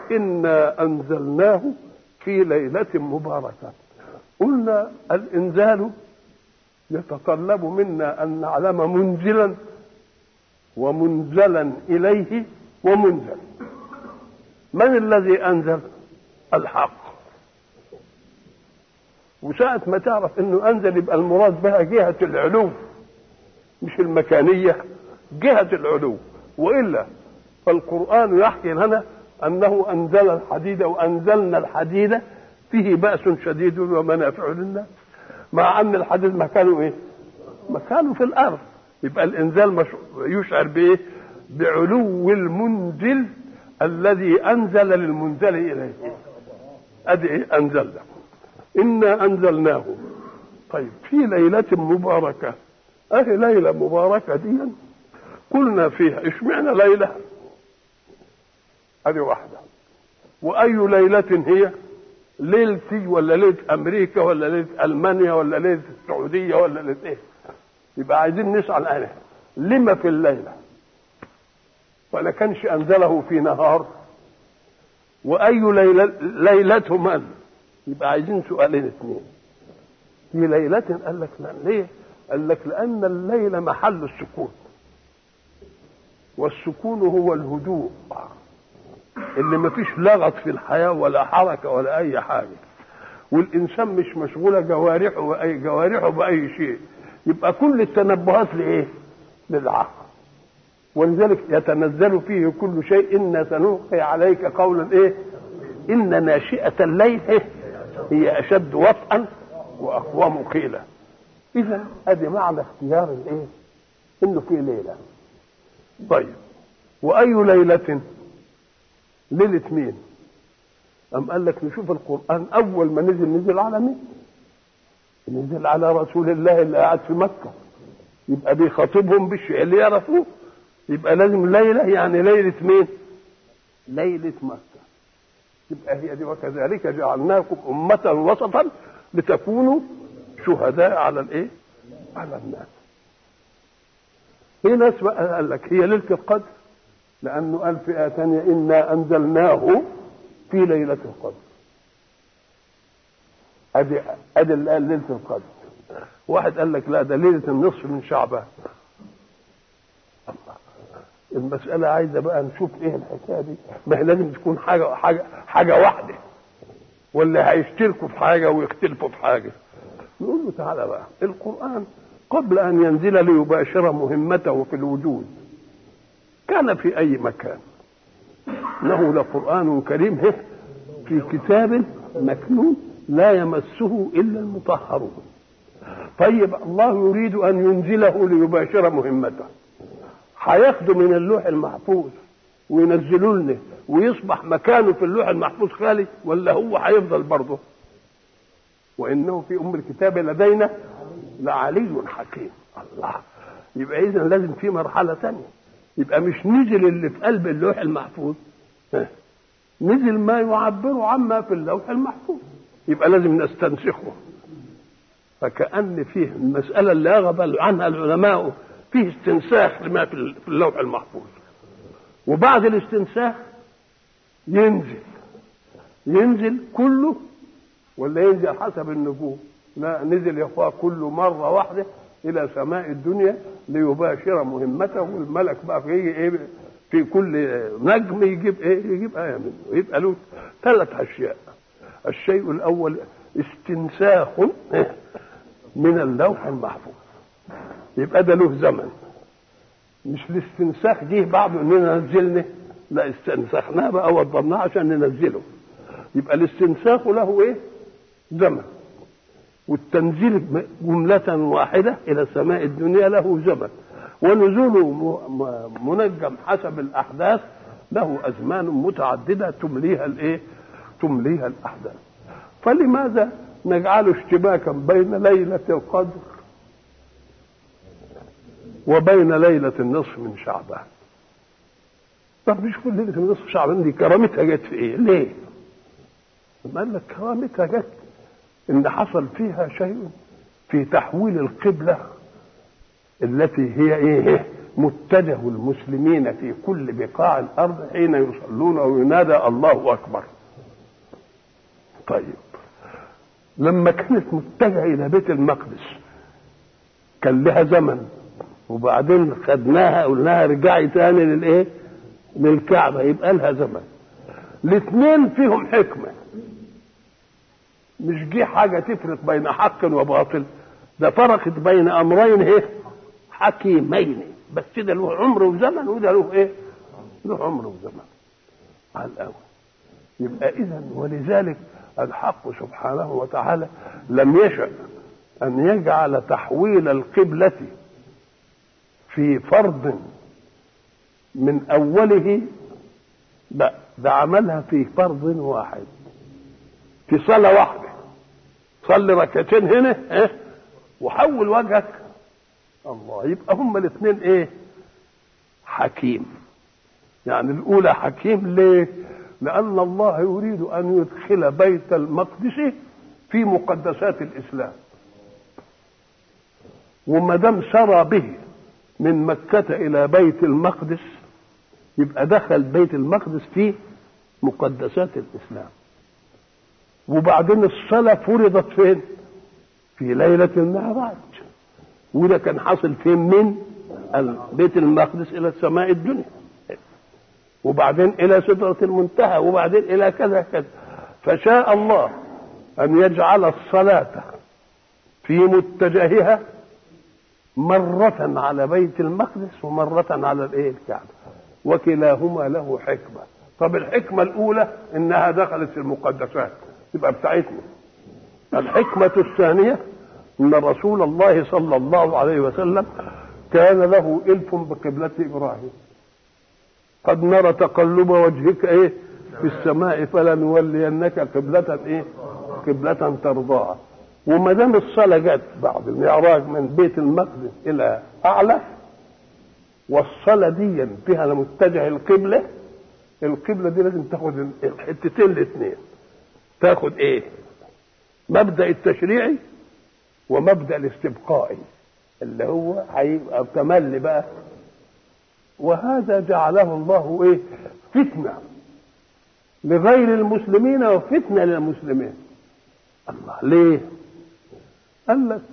إنا أنزلناه في ليلة مباركة قلنا الإنزال يتطلب منا أن نعلم منزلا ومنزلا إليه ومنزل من الذي أنزل الحق وساعة ما تعرف انه انزل يبقى المراد بها جهة العلو مش المكانية جهة العلو وإلا فالقرآن يحكي لنا أنه أنزل الحديد وأنزلنا الحديد فيه بأس شديد ومنافع للناس مع أن الحديد مكانه إيه؟ مكانه في الأرض يبقى الإنزال يشعر بإيه؟ بعلو المنزل الذي أنزل للمنزل إليه أدي إيه؟ أنزلنا إنا أنزلناه طيب في ليلة مباركة أهي ليلة مباركة دي قلنا فيها اشمعنى ليلة هذه واحدة وأي ليلة هي ليلتي ولا ليلة أمريكا ولا ليلة ألمانيا ولا ليلة السعودية ولا ليلة إيه يبقى عايزين نسأل أنا لما في الليلة ولا كانش أنزله في نهار وأي ليلة ليلته من يبقى عايزين سؤالين اثنين في ليلة قال لك لا ليه؟ قال لك لأن الليل محل السكون والسكون هو الهدوء اللي ما فيش لغط في الحياة ولا حركة ولا أي حاجة والإنسان مش مشغولة جوارحه وأي جوارحه بأي شيء يبقى كل التنبهات لإيه؟ للعقل ولذلك يتنزل فيه كل شيء إنا سنلقي عليك قولا إيه؟ إن ناشئة الليل إيه؟ هي أشد وطئا وأقوم قيلا إذا أدي معنى اختيار الإيه؟ إنه في ليلة طيب وأي ليلة ليلة مين؟ أم قال لك نشوف القرآن أول ما نزل نزل على مين؟ نزل على رسول الله اللي قاعد في مكة يبقى بيخاطبهم بالشيء اللي يعرفوه يبقى لازم ليلة يعني ليلة مين؟ ليلة مكة يبقى هي دي وكذلك جعلناكم أمة وسطا لتكونوا شهداء على الإيه؟ على الناس. في ناس بقى قال لك هي ليلة القدر لأنه قال في آية ثانية إنا أنزلناه في ليلة القدر. أدي أدي اللي قال ليلة القدر. واحد قال لك لا ده ليلة النصف من شعبان. الله المسألة عايزة بقى نشوف ايه الحكاية دي ما هي لازم تكون حاجة حاجة حاجة واحدة ولا هيشتركوا في حاجة ويختلفوا في حاجة نقول له تعالى بقى القرآن قبل أن ينزل ليباشر مهمته في الوجود كان في أي مكان إنه لقرآن كريم في كتاب مكنون لا يمسه إلا المطهرون طيب الله يريد أن ينزله ليباشر مهمته هياخده من اللوح المحفوظ وينزلوا لنا ويصبح مكانه في اللوح المحفوظ خالي ولا هو هيفضل برضه وانه في ام الكتاب لدينا لعلي حكيم الله يبقى اذا لازم في مرحله ثانيه يبقى مش نزل اللي في قلب اللوح المحفوظ نزل ما يعبر عما في اللوح المحفوظ يبقى لازم نستنسخه فكأن فيه المسألة اللي أغضب عنها العلماء فيه استنساخ لما في اللوح المحفوظ وبعد الاستنساخ ينزل ينزل كله ولا ينزل حسب النجوم لا نزل يا اخويا كله مره واحده الى سماء الدنيا ليباشر مهمته والملك بقى في ايه في كل نجم يجيب ايه يجيب ايه منه يبقى له ثلاث اشياء الشيء الاول استنساخ من اللوح المحفوظ يبقى ده له زمن مش الاستنساخ جه بعده اننا نزلنا لا استنسخناه بقى وضبناه عشان ننزله يبقى الاستنساخ له ايه زمن والتنزيل جملة واحدة إلى سماء الدنيا له زمن ونزوله منجم حسب الأحداث له أزمان متعددة تمليها الإيه؟ تمليها الأحداث فلماذا نجعل اشتباكا بين ليلة القدر وبين ليلة النصف من شعبان طب مش كل ليلة النصف شعبان دي كرامتها جت في ايه؟ ليه؟ قال لك كرامتها جت ان حصل فيها شيء في تحويل القبلة التي هي ايه؟ متجه المسلمين في كل بقاع الارض حين يصلون وينادى الله اكبر طيب لما كانت متجهه الى بيت المقدس كان لها زمن وبعدين خدناها قلناها رجعي تاني للايه للكعبه يبقى لها زمن الاثنين فيهم حكمه مش جه حاجه تفرق بين حق وباطل ده فرقت بين امرين ايه حكيمين بس ده له عمر وزمن وده له ايه له عمر وزمن على الاول يبقى اذا ولذلك الحق سبحانه وتعالى لم يشأ ان يجعل تحويل القبلة في فرض من اوله لا ده عملها في فرض واحد في صلاة واحدة صلي ركعتين هنا ايه وحول وجهك الله يبقى هما الاثنين ايه حكيم يعني الاولى حكيم ليه لان الله يريد ان يدخل بيت المقدس في مقدسات الاسلام وما دام سرى به من مكة إلى بيت المقدس يبقى دخل بيت المقدس في مقدسات الإسلام وبعدين الصلاة فرضت فين؟ في ليلة المعراج وده كان حاصل فين من بيت المقدس إلى السماء الدنيا وبعدين إلى سدرة المنتهى وبعدين إلى كذا كذا فشاء الله أن يجعل الصلاة في متجهها مرة على بيت المقدس ومرة على الايه الكعبة وكلاهما له حكمة طب الحكمة الأولى إنها دخلت في المقدسات تبقى بتاعتنا الحكمة الثانية أن رسول الله صلى الله عليه وسلم كان له إلف بقبلة إبراهيم قد نرى تقلب وجهك إيه في السماء فلنولينك قبلة إيه قبلة ترضاها وما دام الصلاة جت بعد المعراج من بيت المقدس إلى أعلى والصلاة دي فيها متجه القبلة القبلة دي لازم تاخد الحتتين الاثنين تاخد ايه؟ مبدأ التشريعي ومبدأ الاستبقائي اللي هو هيبقى تملي بقى وهذا جعله الله ايه؟ فتنة لغير المسلمين وفتنة للمسلمين الله ليه؟ قال لك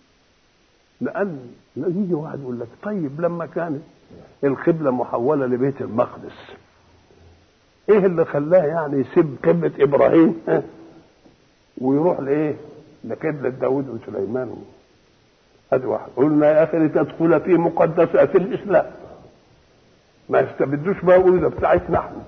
لأن يجي واحد يقول لك طيب لما كانت القبلة محولة لبيت المقدس ايه اللي خلاه يعني يسيب قبلة ابراهيم ها ويروح لايه لقبلة داود وسليمان ادي واحد قلنا يا اخي لتدخل في مقدسات الاسلام ما يستبدوش بقى يقولوا ده بتاعتنا احنا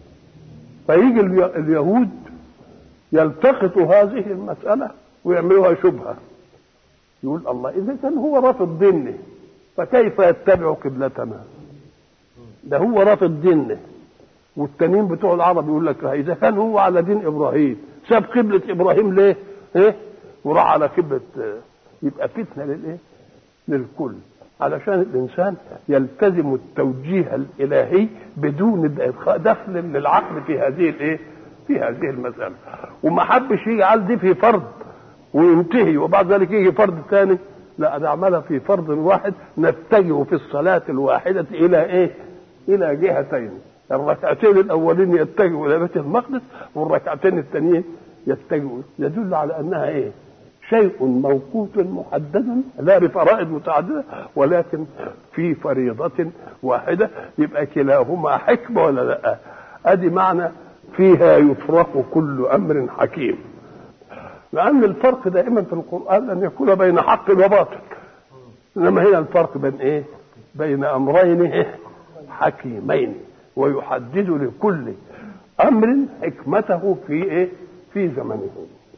فيجي اليهود يلتقطوا هذه المسألة ويعملوها شبهة يقول الله إذا كان هو رافض دينه فكيف يتبع قبلتنا ده هو رافض دينه والتانيين بتوع العرب يقول لك إذا كان هو على دين إبراهيم ساب قبلة إبراهيم ليه؟ إيه؟ وراح على قبلة يبقى فتنة للإيه؟ للكل علشان الإنسان يلتزم التوجيه الإلهي بدون دخل للعقل في هذه الإيه؟ في هذه المسألة وما حبش يجعل دي في فرض وينتهي وبعد ذلك يجي فرض ثاني لا ده عملها في فرض واحد نتجه في الصلاة الواحدة إلى إيه؟ إلى جهتين الركعتين الأولين يتجهوا إلى بيت المقدس والركعتين الثانيين يتجهوا يدل على أنها إيه؟ شيء موقوت محدد لا بفرائض متعددة ولكن في فريضة واحدة يبقى كلاهما حكمة ولا لا؟ أدي معنى فيها يفرق كل أمر حكيم لأن الفرق دائما في القرآن أن يكون بين حق وباطل إنما هنا الفرق بين إيه؟ بين أمرين إيه؟ حكيمين ويحدد لكل أمر حكمته في إيه؟ في زمنه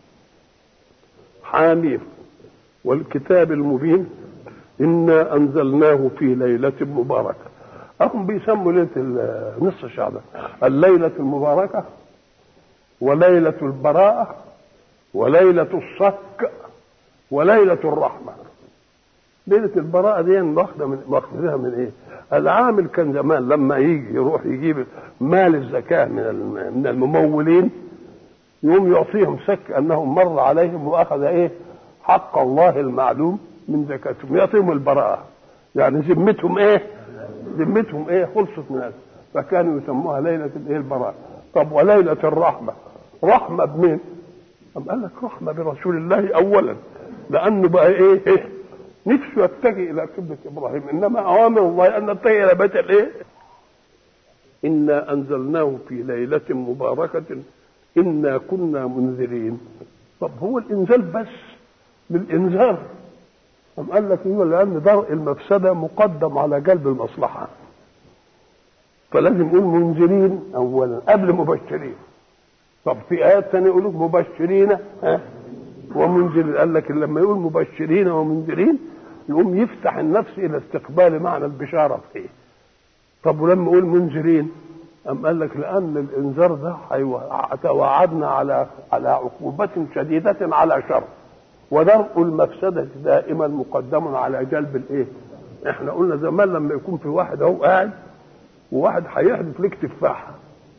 حاميم والكتاب المبين إنا أنزلناه في ليلة مباركة هم بيسموا ليلة نصف شعبان الليلة المباركة وليلة البراءة وليلة الصك وليلة الرحمة ليلة البراءة دي واخدة من واخدها من ايه؟ العامل كان زمان لما يجي يروح يجيب مال الزكاة من من الممولين يقوم يعطيهم سك انهم مر عليهم واخذ ايه؟ حق الله المعلوم من زكاتهم يعطيهم البراءة يعني ذمتهم ايه؟ ذمتهم ايه خلصت من هذا فكانوا يسموها ليله الايه البراء طب وليله الرحمه رحمه بمين؟ أم قال لك رحمه برسول الله اولا لانه بقى ايه, إيه؟ نفسه يتجه الى قبله ابراهيم انما اوامر الله ان نتجه الى بيت الايه؟ انا انزلناه في ليله مباركه انا كنا منذرين طب هو الانزال بس للانذار أم قال لك ايوه لان درء المفسده مقدم على جلب المصلحه فلازم يقول منذرين اولا قبل مبشرين طب في ايات ثانيه يقول لك مبشرين ها ومنذرين قال لك لما يقول مبشرين ومنذرين يقوم يفتح النفس الى استقبال معنى البشاره فيه طب ولما يقول منذرين أم قال لك لأن الإنذار ده توعدنا على على عقوبة شديدة على شر ودرء المفسدة دائما مقدم على جلب الإيه؟ إحنا قلنا زمان لما يكون في واحد أهو قاعد وواحد هيحدف لك تفاحة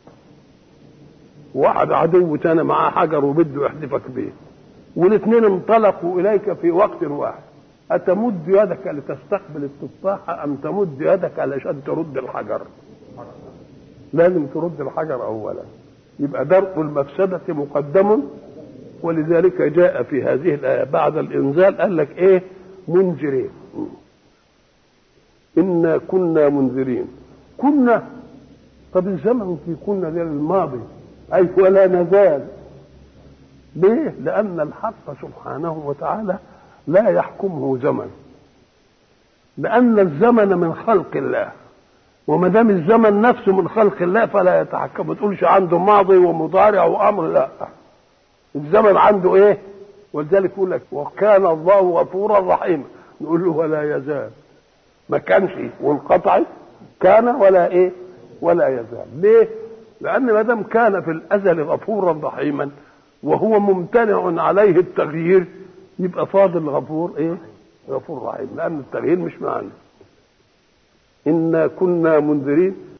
وواحد عدو تاني معاه حجر وبده يحدفك بيه والاثنين انطلقوا إليك في وقت واحد أتمد يدك لتستقبل التفاحة أم تمد يدك علشان ترد الحجر؟ لازم ترد الحجر اولا يبقى درء المفسده مقدم ولذلك جاء في هذه الايه بعد الانزال قال لك ايه منذرين انا كنا منذرين كنا طب الزمن في كنا ده الماضي اي ولا نزال ليه لان الحق سبحانه وتعالى لا يحكمه زمن لان الزمن من خلق الله وما دام الزمن نفسه من خلق الله فلا يتحكم ما تقولش عنده ماضي ومضارع وامر لا الزمن عنده ايه ولذلك يقول لك وكان الله غفورا رحيما نقول له ولا يزال ما كانش وانقطع كان ولا ايه ولا يزال ليه لان ما دام كان في الازل غفورا رحيما وهو ممتنع عليه التغيير يبقى فاضل غفور ايه غفور رحيم لان التغيير مش معنا إنا كنا منذرين